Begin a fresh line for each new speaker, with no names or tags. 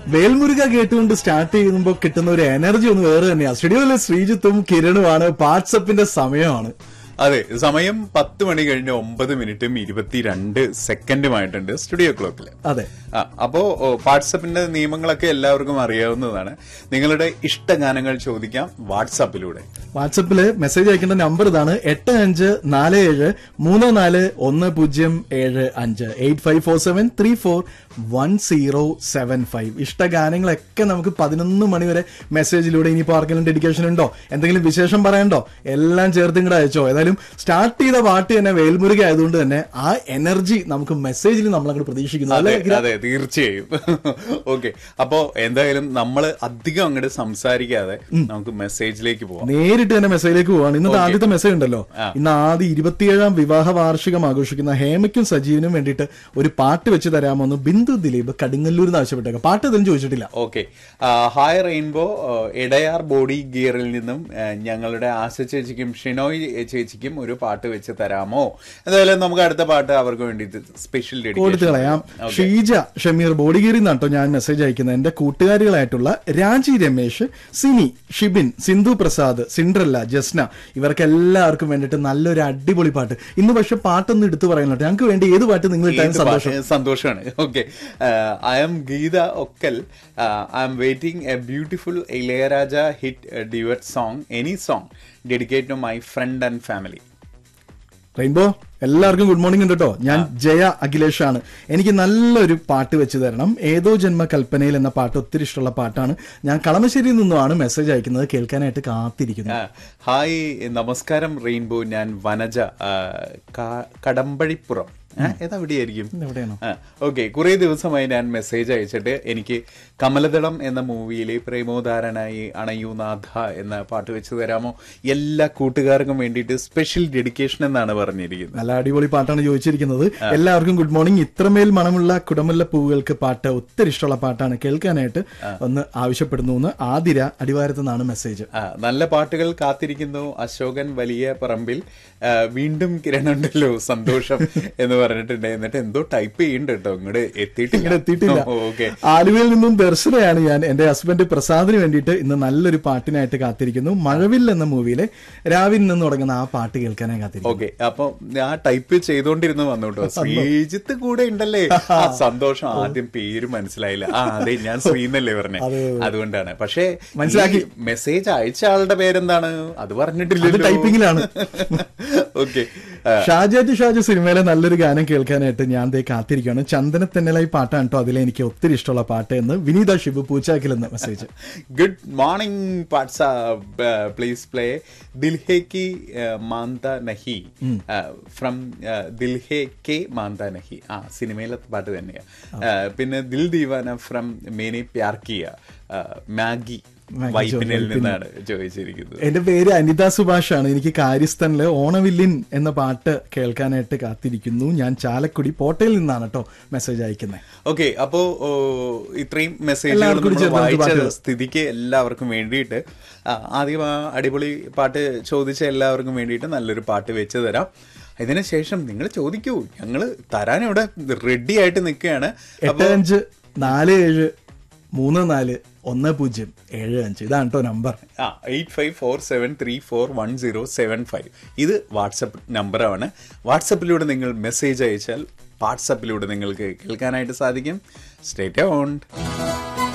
വേൽമുരുക കേട്ടുകൊണ്ട് സ്റ്റാർട്ട് ചെയ്യുമ്പോൾ കിട്ടുന്ന ഒരു എനർജി ഒന്ന് വേറെ തന്നെയാണ് സ്റ്റുഡിയോയിലെ ശ്രീജിത്തും കിരണുമാണ് വാട്സപ്പിന്റെ സമയമാണ്
അതെ സമയം പത്ത് മണി കഴിഞ്ഞ് ഒമ്പത് മിനിറ്റും ഇരുപത്തിരണ്ട് സെക്കൻഡുമായിട്ടുണ്ട് സ്റ്റുഡിയോ ക്ലോക്കിൽ
അതെ
ആ, അപ്പോ ഓ, വാട്സപ്പിന്റെ നിയമങ്ങളൊക്കെ എല്ലാവർക്കും അറിയാവുന്നതാണ് നിങ്ങളുടെ ഇഷ്ടഗാനങ്ങൾ ചോദിക്കാം വാട്സാപ്പിലൂടെ
വാട്സപ്പില് മെസ്സേജ് അയക്കേണ്ട നമ്പർ ഇതാണ് എട്ട് അഞ്ച് നാല് ഏഴ് മൂന്ന് നാല് ഒന്ന് പൂജ്യം ഏഴ് അഞ്ച് eight five four seven three four one zero seven five ഇഷ്ടഗാനങ്ങളൊക്കെ നമുക്ക് പതിനൊന്ന് മണി വരെ മെസ്സേജിലൂടെ ഇനിയിപ്പോ ആർക്കെങ്കിലും ഡെഡിക്കേഷൻ ഉണ്ടോ എന്തെങ്കിലും വിശേഷം പറയണ്ടോ എല്ലാം ചേർത്ത് ഇങ്ങോട്ട് അയച്ചോ ഏതായാലും സ്റ്റാർട്ട് ചെയ്ത പാട്ട് തന്നെ വേൽമുരുക ആയതുകൊണ്ട് തന്നെ ആ എനർജി നമുക്ക് മെസ്സേജിൽ നമ്മളങ്ങോട്ട് പ്രതീക്ഷിക്കുന്നു
അതെ
അല്ലേ കിര?
അതെ തീർച്ചയായും ഓക്കെ അപ്പോ എന്തായാലും നമ്മൾ അധികം അങ്ങോട്ട് സംസാരിക്കാതെ നമുക്ക് മെസ്സേജിലേക്ക് പോവാം
നേരിട്ട് തന്നെ മെസ്സേജിലേക്ക് പോവാണ് ഇന്നത്തെ ആദ്യത്തെ മെസ്സേജ് ഉണ്ടല്ലോ ഇന്ന് ആദ്യം ഇരുപത്തിയേഴാം വിവാഹ വാർഷികം ആഘോഷിക്കുന്ന ഹേമയ്ക്കും സജീവിനും വേണ്ടിയിട്ട് ഒരു പാട്ട് വെച്ച് തരാമോന്ന് ബിന്ദു ദിലീപ് കടിങ്ങല്ലൂരിൽ നിന്ന് ആവശ്യപ്പെട്ടേക്കാം പാട്ട് ഇതും ചോദിച്ചിട്ടില്ല
okay hi rainbow Edayar body ഗിയറിൽ നിന്നും ആ, ഞങ്ങളുടെ ആശ ചേച്ചിക്കും ഷിനോയ് ചേച്ചിക്കും ഒരു പാട്ട് വെച്ച് തരാമോ എന്തായാലും നമുക്ക് അടുത്ത പാട്ട് അവർക്ക് വേണ്ടിയിട്ട് സ്പെഷ്യൽ
കൊടുത്തു കളയാം ഷീജ ഷമീർ ബോഡിഗേരി കേട്ടോ ഞാൻ മെസ്സേജ് അയക്കുന്നത് എന്റെ കൂട്ടുകാരികളായിട്ടുള്ള രാജി രമേശ് സിനി ഷിബിൻ സിന്ധു പ്രസാദ് സിൻഡ്രല്ല ജസ്ന ഇവർക്ക് എല്ലാവർക്കും വേണ്ടിയിട്ട് നല്ലൊരു അടിപൊളി പാട്ട് ഇന്ന് പക്ഷെ പാട്ടൊന്നും എടുത്തു പറയുന്നുണ്ട് ഞങ്ങൾക്ക് വേണ്ടി ഏത് പാട്ട് നിങ്ങൾ ഇട്ടാലും സന്തോഷം
സന്തോഷമാണ് okay I'm Geetha Okkal I'm waiting a beautiful Ilaiyaraaja hit duet song any song dedicate to my friend and family
rainbow എല്ലാവർക്കും ഗുഡ് മോർണിംഗ് ഉണ്ട് കേട്ടോ ഞാൻ ജയ അഖിലേഷ് ആണ് എനിക്ക് നല്ലൊരു പാട്ട് വെച്ച് തരണം ഏതോ ജന്മ കൽപ്പനയിൽ എന്ന പാട്ട് ഒത്തിരി ഇഷ്ടമുള്ള പാട്ടാണ് ഞാൻ കളമശ്ശേരിയിൽ നിന്നുമാണ് മെസ്സേജ് അയക്കുന്നത് കേൾക്കാനായിട്ട് കാത്തിരിക്കുന്നു
ആ, ഹായ് നമസ്കാരം റെയിൻബോ ഞാൻ വനജ ആ, ക- കടമ്പഴിപ്പുറം ആ, ഏതെവിടെയായിരിക്കും
എവിടെയാണോ
ഓക്കെ കുറെ ദിവസമായി ഞാൻ മെസ്സേജ് അയച്ചിട്ട് എനിക്ക് കമലദളം എന്ന മൂവിയിലെ പ്രേമോദാരനായി അണയൂനാഥ എന്ന പാട്ട് വെച്ച് തരാമോ എല്ലാ കൂട്ടുകാർക്കും വേണ്ടിയിട്ട് സ്പെഷ്യൽ ഡെഡിക്കേഷൻ എന്നാണ് പറഞ്ഞിരിക്കുന്നത്
നല്ല അടിപൊളി പാട്ടാണ് ചോദിച്ചിരിക്കുന്നത് എല്ലാവർക്കും ഗുഡ് മോർണിംഗ് ഇത്രമേൽ മണമുള്ള കുടമുല്ല പൂവുകൾക്ക് പാട്ട് ഒത്തിരി ഇഷ്ടമുള്ള പാട്ടാണ് കേൾക്കാനായിട്ട് ഒന്ന് ആവശ്യപ്പെടുന്നു എന്ന് ആതിര അടിവാരത്ത് നിന്നാണ് മെസ്സേജ്
ആ, നല്ല പാട്ടുകൾ കാത്തിരിക്കുന്നു അശോകൻ വലിയ പറമ്പിൽ ആ, വീണ്ടും കിരണുണ്ടല്ലോ സന്തോഷം എന്ന് പറഞ്ഞിട്ടുണ്ട് എന്നിട്ട് എന്തോ ടൈപ്പ് ചെയ്യുന്നുണ്ട് കേട്ടോ ഇങ്ങോട്ട് എത്തിയിട്ടില്ല
ഇങ്ങനെ എത്തിയിട്ടില്ല
ഓക്കെ
ആലുവയിൽ നിന്നും ദർശനയാണ് ഞാൻ എന്റെ ഹസ്ബൻഡ് പ്രസാദിന് വേണ്ടിയിട്ട് ഇന്ന് നല്ലൊരു പാട്ടിനായിട്ട് കാത്തിരിക്കുന്നു മഴവിൽ എന്ന മൂവിയിലെ രാവിൽ നിന്ന് തുടങ്ങുന്ന ആ പാട്ട് കേൾക്കാനായി കാത്തിരിക്കുന്നു
ഓക്കെ അപ്പൊ ആ ടൈപ്പ് ചെയ്തോണ്ടിരുന്നു വന്നു കേട്ടോ ശ്രീജിത്ത് കൂടെ ഉണ്ടല്ലേ ആ സന്തോഷം ആദ്യം പേര് മനസ്സിലായില്ല ആ അതെ ഞാൻ ശ്രീന്നല്ലേ പറഞ്ഞേ അതുകൊണ്ടാണ് പക്ഷേ
മനസ്സിലാക്കി.
മെസ്സേജ് അയച്ച ആളുടെ പേരെന്താണ് അത്
അത്
പറഞ്ഞിട്ടില്ലല്ലോ
ടൈപ്പിങ്ങിലാണ്
ഓക്കെ
ഷാജാജി ഷാജു സിനിമയിലെ നല്ലൊരു ഗാനം കേൾക്കാനായിട്ട് ഞാൻ ദേ കാത്തിരിക്കുകയാണ് ചന്ദനത്തെന്നലായി പാട്ടാണ് കേട്ടോ അതിലെ എനിക്ക് ഒത്തിരി ഇഷ്ടമുള്ള പാട്ട് എന്ന് വിനീത ഷിബു പൂച്ചാക്കിൽ എന്ന message
good morning പാട്സ please play ദിൽഹെ കി മാന്ത നഹി ഫ്രം ദിൽഹെ കെ മാന്ത നഹി ആ സിനിമയിലെ പാട്ട് തന്നെയാ ആ, പിന്നെ ദിൽ ദീവാന ഫ്രം മേനെ പ്യാർ കിയ ആ, മാഗി
മാഗി
വൈപ്പിനിൽ
ജോ-
നിന്നാണ് ചോദിച്ചിരിക്കുന്നത്
എന്റെ പേര് അനിത സുഭാഷ് ആണ് എനിക്ക് കാര്യസ്ഥനിലെ ഓണവില്ലിൻ എന്ന പാട്ട് കേൾക്കാനായിട്ട് കാത്തിരിക്കുന്നു ഞാൻ ചാലക്കുടി പോട്ടയിൽ നിന്നാണ് കേട്ടോ മെസ്സേജ് അയക്കുന്നത്
ഓക്കെ അപ്പോ ഓ, ഇത്രയും മെസ്സേജുകൾ
എല്ലാവർക്കും കൂടി
നമ്മൾ
ചേർന്ന് നമുക്ക്
വായിച്ച
പാട്ട്
സ്ഥിതിക്ക് എല്ലാവർക്കും വേണ്ടിയിട്ട് ആ, ആദ്യം ആ അടിപൊളി പാട്ട് ചോദിച്ച എല്ലാവർക്കും വേണ്ടിയിട്ട് നല്ലൊരു പാട്ട് വെച്ച് തരാം ഇതിനുശേഷം നിങ്ങൾ ചോദിക്കൂ ഞങ്ങൾ തരാൻ ഇവിടെ റെഡി ആയിട്ട് നിൽക്കുകയാണ്
എട്ട് അഞ്ച് നാല് ഏഴ് മൂന്ന് നാല് ഒന്ന് പൂജ്യം ഏഴ് അഞ്ച് ഇതാണ് കേട്ടോ നമ്പർ
ആ eight five four seven three four one zero seven five ഇത് വാട്സപ്പ് നമ്പറാണ് വാട്സപ്പിലൂടെ നിങ്ങൾ മെസ്സേജ് അയച്ചാൽ വാട്സപ്പിലൂടെ നിങ്ങൾക്ക് കേൾക്കാനായിട്ട് സാധിക്കും സ്റ്റേറ്റ് ഓൺ